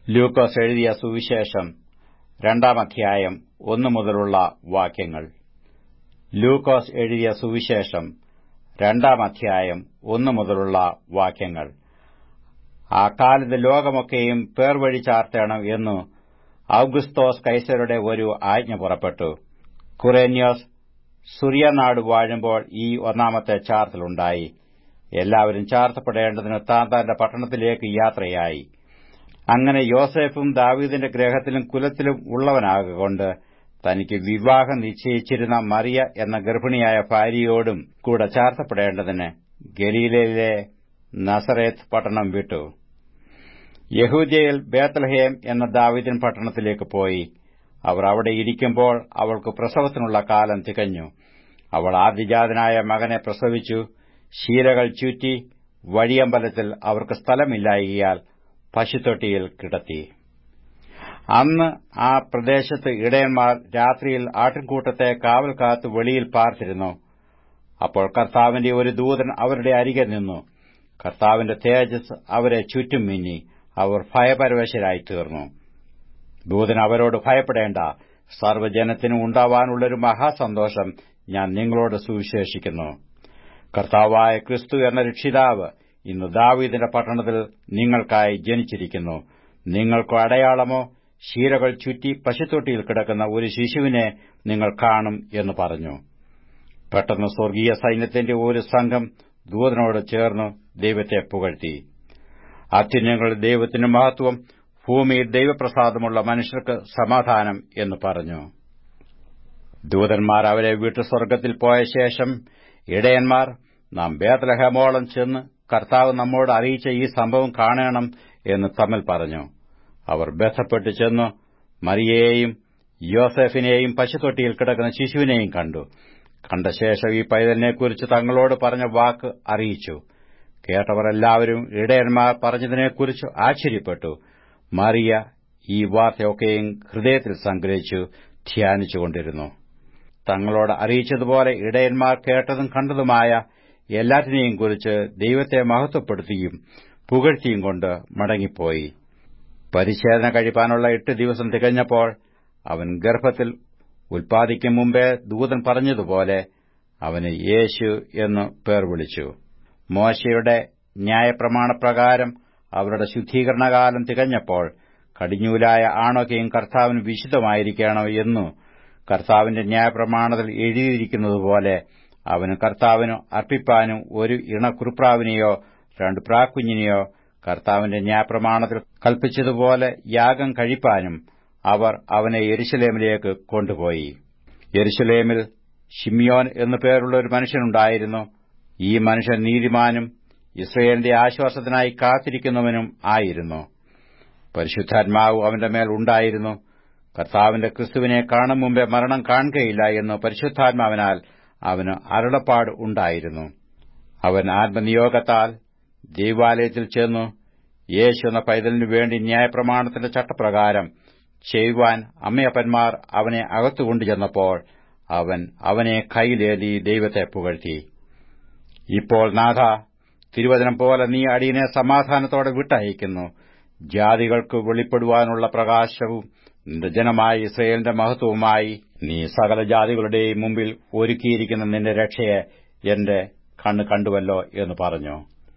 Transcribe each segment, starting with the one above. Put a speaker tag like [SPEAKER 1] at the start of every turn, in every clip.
[SPEAKER 1] ലൂക്കോസ് എഴുതിയ സുവിശേഷം രണ്ടാം അധ്യായം ഒന്നു മുതലുള്ള വാക്യങ്ങൾ ലൂക്കോസ് എഴുതിയ സുവിശേഷം രണ്ടാം അധ്യായം ഒന്നു മുതലുള്ള വാക്യങ്ങൾ ആ കാലത്ത് ലോകമൊക്കെയും പേർവഴി ചാർത്തേണം എന്നു ഔഗുസ്തോസ് കൈസരുടെ ഒരു ആജ്ഞ പുറപ്പെട്ടു കുറേന്യോസ് സുറിയനാട് വാഴുമ്പോൾ ഈ ഒന്നാമത്തെ ചാർത്തലുണ്ടായി എല്ലാവരും ചാർത്തപ്പെടേണ്ടതിന് താൻ തന്റെ പട്ടണത്തിലേക്ക് യാത്രയായി അങ്ങനെ യോസേഫും ദാവീദിന്റെ ഗ്രഹത്തിലും കുലത്തിലും ഉള്ളവനാകൊണ്ട് തനിക്ക് വിവാഹം നിശ്ചയിച്ചിരുന്ന മറിയ എന്ന ഗർഭിണിയായ ഭാര്യയോടും കൂടെ ചാർത്തപ്പെടേണ്ടതിന് ഗലീലയിലെ നസറേത്ത് പട്ടണം വിട്ടു യഹൂദ്യയിൽ ബേത്ലഹേം എന്ന ദാവീദിൻ പട്ടണത്തിലേക്ക് പോയി അവർ അവിടെ ഇരിക്കുമ്പോൾ അവൾക്ക് പ്രസവത്തിനുള്ള കാലം തികഞ്ഞു അവൾ ആദ്യജാതനായ മകനെ പ്രസവിച്ചു ശീലകൾ ചുറ്റി വഴിയമ്പലത്തിൽ അവർക്ക് സ്ഥലമില്ലായികയാൽ പശുത്തൊട്ടിയിൽ കിടത്തി അന്ന് ആ പ്രദേശത്ത് ഇടയന്മാർ രാത്രിയിൽ ആട്ടിൻകൂട്ടത്തെ കാവൽ കാത്ത് വെളിയിൽ പാർത്തിരുന്നു അപ്പോൾ കർത്താവിന്റെ ഒരു ദൂതൻ അവരുടെ അരികെ നിന്നു കർത്താവിന്റെ തേജസ് അവരെ ചുറ്റും മിന്നി അവർ ഭയപരവശരായി തീർന്നു ദൂതൻ അവരോട് ഭയപ്പെടേണ്ട സർവ്വജനത്തിനും ഉണ്ടാവാനുള്ളൊരു മഹാസന്തോഷം ഞാൻ നിങ്ങളോട് സുവിശേഷിക്കുന്നു കർത്താവായ ക്രിസ്തു എന്ന രക്ഷിതാവ് ഇന്ന് ദാവീദിന്റെ പട്ടണത്തിൽ നിങ്ങൾക്കായി ജനിച്ചിരിക്കുന്നു നിങ്ങൾക്ക് അടയാളമോ ശീലകൾ ചുറ്റി പശുത്തൊട്ടിയിൽ കിടക്കുന്ന ഒരു ശിശുവിനെ നിങ്ങൾ കാണും എന്ന് പറഞ്ഞു പെട്ടെന്ന് സ്വർഗീയ സൈന്യത്തിന്റെ ഒരു സംഘം ദൂതനോട് ചേർന്ന് ദൈവത്തെ പുകഴ്ത്തി അത്യുന്നങ്ങളിൽ ദൈവത്തിന് മഹത്വം ഭൂമിയിൽ ദൈവപ്രസാദമുള്ള മനുഷ്യർക്ക് സമാധാനം എന്ന് പറഞ്ഞു ദൂതന്മാർ അവരെ വിട്ടു സ്വർഗ്ഗത്തിൽ പോയ ശേഷം ഇടയന്മാർ നാം ബേത്ലഹമോളം ചെന്ന് കർത്താവ് നമ്മോട് അറിയിച്ച ഈ സംഭവം കാണണം എന്ന് തമ്മിൽ പറഞ്ഞു അവർ ബന്ധപ്പെട്ട് ചെന്നു മറിയയെയും യോസെഫിനെയും പശുത്തൊട്ടിയിൽ കിടക്കുന്ന ശിശുവിനെയും കണ്ടു കണ്ട ശേഷം ഈ പൈതലിനെക്കുറിച്ച് തങ്ങളോട് പറഞ്ഞ വാക്ക് അറിയിച്ചു കേട്ടവർ എല്ലാവരും ഇടയന്മാർ പറഞ്ഞതിനെക്കുറിച്ച് ആശ്ചര്യപ്പെട്ടു മറിയ ഈ വാർത്തയൊക്കെയും ഹൃദയത്തിൽ സംഗ്രഹിച്ചു ധ്യാനിച്ചുകൊണ്ടിരുന്നു തങ്ങളോട് അറിയിച്ചതുപോലെ ഇടയന്മാർ കേട്ടതും കണ്ടതുമായ എല്ലാറ്റിനെയും കുറിച്ച് ദൈവത്തെ മഹത്വപ്പെടുത്തിയും പുകഴ്ത്തിയും കൊണ്ട് മടങ്ങിപ്പോയി പരിച്ഛേദന കഴിപ്പാനുള്ള എട്ട് ദിവസം തികഞ്ഞപ്പോൾ അവൻ ഗർഭത്തിൽ ഉൽപ്പാദിക്കും മുമ്പേ ദൂതൻ പറഞ്ഞതുപോലെ അവന് യേശു എന്ന് പേർ വിളിച്ചു മോശയുടെ ന്യായപ്രമാണപ്രകാരം അവരുടെ ശുദ്ധീകരണകാലം തികഞ്ഞപ്പോൾ കടിഞ്ഞൂലായ ആണൊക്കെയും കർത്താവിന് വിശുദ്ധമായിരിക്കണം എന്നു കർത്താവിന്റെ ന്യായപ്രമാണത്തിൽ എഴുതിയിരിക്കുന്നതുപോലെ അവന് കർത്താവിനു അർപ്പിപ്പാനും ഒരു ഇണക്കുറുപ്രാവിനെയോ രണ്ട് പ്രാക്കുഞ്ഞിനെയോ കർത്താവിന്റെ ന്യായപ്രമാണത്തിൽ കൽപ്പിച്ചതുപോലെ യാഗം കഴിപ്പാനും അവർ അവനെ യെരുശലേമിലേക്ക് കൊണ്ടുപോയി യെരുശലേമിൽ ഷിമിയോൻ എന്നു പേരുള്ള ഒരു മനുഷ്യനുണ്ടായിരുന്നു ഈ മനുഷ്യൻ നീതിമാനും ഇസ്രയേലിന്റെ ആശ്വാസത്തിനായി കാത്തിരിക്കുന്നവനും ആയിരുന്നു പരിശുദ്ധാത്മാവ് അവന്റെ മേൽ ഉണ്ടായിരുന്നു കർത്താവിന്റെ ക്രിസ്തുവിനെ കാണും മുമ്പേ മരണം കാണുകയില്ല എന്ന് പരിശുദ്ധാത്മാവിനാൽ അവന് അരുളപ്പാട് ഉണ്ടായിരുന്നു അവൻ ആത്മനിയോഗത്താൽ ദൈവാലയത്തിൽ ചെന്നു യേശു എന്ന പൈതലിനു വേണ്ടി ന്യായപ്രമാണത്തിന്റെ ചട്ടപ്രകാരം ചെയ്യുവാൻ അമ്മയപ്പന്മാർ അവനെ അകത്തുകൊണ്ടു ചെന്നപ്പോൾ അവൻ അവനെ കൈയിലേന്തി ദൈവത്തെ പുകഴ്ത്തി ഇപ്പോൾ നാഥ തിരുവചനം പോലെ നീ അടിയനെ സമാധാനത്തോടെ വിട്ടയക്കുന്നു ജാതികൾക്ക് വെളിപ്പെടുവാനുള്ള പ്രകാശവും നിന്റെ ജനമായ ഇസ്രയേലിന്റെ മഹത്വവുമായി നീ സകല ജാതികളുടെയും മുമ്പിൽ ഒരുക്കിയിരിക്കുന്ന നിന്റെ രക്ഷയെ എന്റെ കണ്ണ് കണ്ടുവല്ലോ എന്ന് പറഞ്ഞു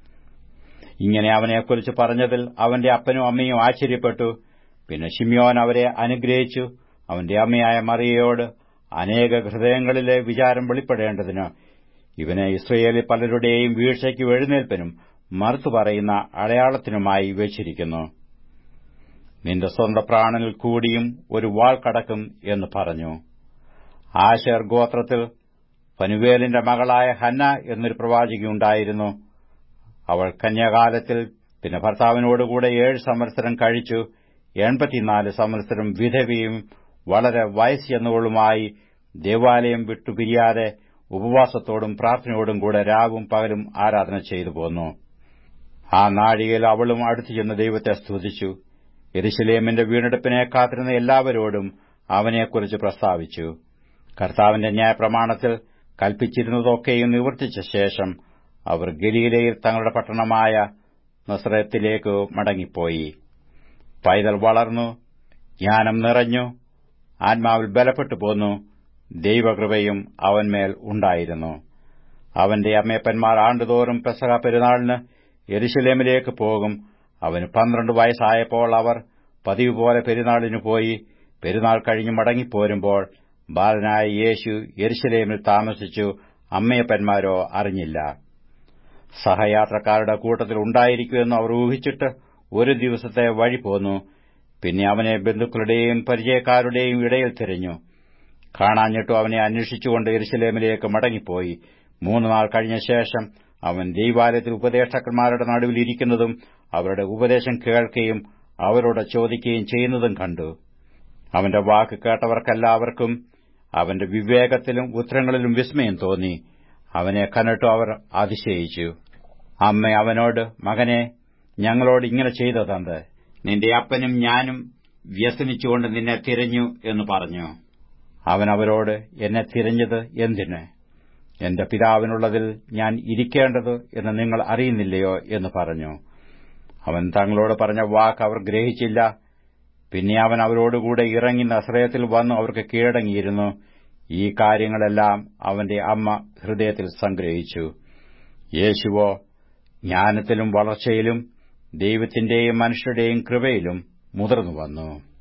[SPEAKER 1] ഇങ്ങനെ അവനെക്കുറിച്ച് പറഞ്ഞതിൽ അവന്റെ അപ്പനും അമ്മയും ആശ്ചര്യപ്പെട്ടു പിന്നെ ഷിമ്യോൻ അവരെ അനുഗ്രഹിച്ചു അവന്റെ അമ്മയായ മറിയയോട് അനേക ഹൃദയങ്ങളിലെ വിചാരം വെളിപ്പെടേണ്ടതിന് ഇവനെ ഇസ്രയേലിൽ പലരുടെയും വീഴ്ചയ്ക്ക് എഴുന്നേൽപ്പിനും മറുത്തു പറയുന്ന അടയാളത്തിനുമായി വെച്ചിരിക്കുന്നു നിന്റെ സ്വന്തം പ്രാണനിൽ കൂടിയും ഒരു വാൾ കടക്കും എന്ന് പറഞ്ഞു ആശേർ ഗോത്രത്തിൽ പനുവേലിന്റെ മകളായ ഹന്ന എന്നൊരു പ്രവാചികയുണ്ടായിരുന്നു അവൾ കന്യാകാലത്തിൽ പിന്നെ ഭർത്താവിനോടുകൂടെ ഏഴ് സംവത്സരം കഴിച്ചു എൺപത്തിനാല് സംവത്സരം വിധവിയും വളരെ വയസ്സ് ചെന്നുകളുമായി ദേവാലയം വിട്ടുപിരിയാതെ ഉപവാസത്തോടും പ്രാർത്ഥനയോടും കൂടെ രാവും പകലും ആരാധന ചെയ്തു പോന്നു ആ നാഴികയിൽ അവളും അടുത്തു ചെന്ന് ദൈവത്തെ സ്തുതിച്ചു എരിശിലേമിന്റെ വീണ്ടെടുപ്പിനെ കാത്തിരുന്ന എല്ലാവരോടും അവനെക്കുറിച്ച് പ്രസ്താവിച്ചു കർത്താവിന്റെ ന്യായപ്രമാണത്തിൽ കൽപ്പിച്ചിരുന്നതൊക്കെയും നിവർത്തിച്ച ശേഷം അവർ ഗലീലയിൽ തങ്ങളുടെ പട്ടണമായ നസ്രത്തിലേക്ക് മടങ്ങിപ്പോയി പൈതൽ വളർന്നു ജ്ഞാനം നിറഞ്ഞു ആത്മാവിൽ ബലപ്പെട്ടു പോന്നു ദൈവകൃപയും അവന്മേൽ ഉണ്ടായിരുന്നു അവന്റെ അമ്മയപ്പന്മാർ ആണ്ടുതോറും പെസഹ പെരുന്നാളിന് യെരുശലേമിലേക്ക് പോകും അവന് പന്ത്രണ്ട് വയസ്സായപ്പോൾ അവർ പതിവ് പോലെ പെരുന്നാളിനു പോയി പെരുന്നാൾ കഴിഞ്ഞ് മടങ്ങിപ്പോരുമ്പോൾ ബാലനായ യേശു യെരുശലേമിൽ താമസിച്ചു അമ്മയപ്പന്മാരോ അറിഞ്ഞില്ല സഹയാത്രക്കാരുടെ കൂട്ടത്തിൽ ഉണ്ടായിരിക്കുമെന്ന് അവർ ഊഹിച്ചിട്ട് ഒരു ദിവസത്തെ വഴി പോന്നു പിന്നെ അവനെ ബന്ധുക്കളുടെയും പരിചയക്കാരുടെയും ഇടയിൽ തിരഞ്ഞു കാണാഞ്ഞിട്ടും അവനെ അന്വേഷിച്ചുകൊണ്ട് എരുശലേമിലേക്ക് മടങ്ങിപ്പോയി മൂന്ന് നാൾ കഴിഞ്ഞ ശേഷം അവൻ ദൈവാലയത്തിൽ ഉപദേഷ്ടാക്കന്മാരുടെ നടുവിൽ ഇരിക്കുന്നതും അവരുടെ ഉപദേശം കേൾക്കുകയും അവരോട് ചോദിക്കുകയും ചെയ്യുന്നതും കണ്ടു അവന്റെ വാക്ക് കേട്ടവർക്കെല്ലാവർക്കും അവന്റെ വിവേകത്തിലും ഉത്തരങ്ങളിലും വിസ്മയം തോന്നി അവനെ കണ്ടിട്ടു അവർ അതിശയിച്ചു അമ്മ അവനോട് മകനെ ഞങ്ങളോട് ഇങ്ങനെ ചെയ്തതെന്ത് നിന്റെ അപ്പനും ഞാനും വ്യസനിച്ചുകൊണ്ട് നിന്നെ തിരഞ്ഞു എന്ന് പറഞ്ഞു അവൻ അവരോട് എന്നെ തിരഞ്ഞത് എന്തിന് എന്റെ പിതാവിനുള്ളതിൽ ഞാൻ ഇരിക്കേണ്ടത് എന്ന് നിങ്ങൾ അറിയുന്നില്ലയോ എന്ന് പറഞ്ഞു അവൻ തങ്ങളോട് പറഞ്ഞ വാക്ക് അവർ ഗ്രഹിച്ചില്ല പിന്നെ അവൻ അവരോടുകൂടെ ഇറങ്ങി നസ്രയത്തിൽ വന്നു അവർക്ക് കീഴടങ്ങിയിരുന്നു ഈ കാര്യങ്ങളെല്ലാം അവന്റെ അമ്മ ഹൃദയത്തിൽ സംഗ്രഹിച്ചു യേശുവോ ജ്ഞാനത്തിലും വളർച്ചയിലും ദൈവത്തിന്റെയും മനുഷ്യരുടെയും കൃപയിലും മുതിർന്നു വന്നു